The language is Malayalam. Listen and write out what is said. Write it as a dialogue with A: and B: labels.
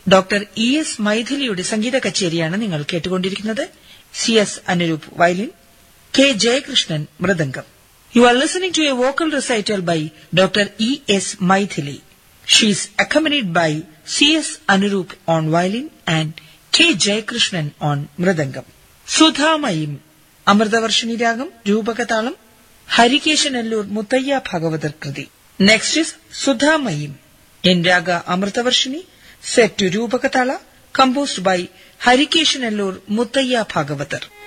A: ഡോക്ടർ ഇ എസ് മൈഥിലിയുടെ സംഗീത കച്ചേരിയാണ് നിങ്ങൾ കേട്ടുകൊണ്ടിരിക്കുന്നത് C S Anuroop violin K Jayakrishnan മൃദംഗം you are listening to a vocal recital by doctor E S Mythili she is accompanied by C S Anuroop on violin and K Jayakrishnan on mridangam സുധാമയും അമൃതവർഷിണി രാഗം രൂപകതാളം ഹരികേശനല്ലൂർ മുത്തയ്യ ഭാഗവതർ കൃതി നെക്സ്റ്റ് ഇസ് സുധാമയും in Raga Amritavarshini, set to Rupakatala, composed by Harikeshanallur Muttaya Bhagavatar.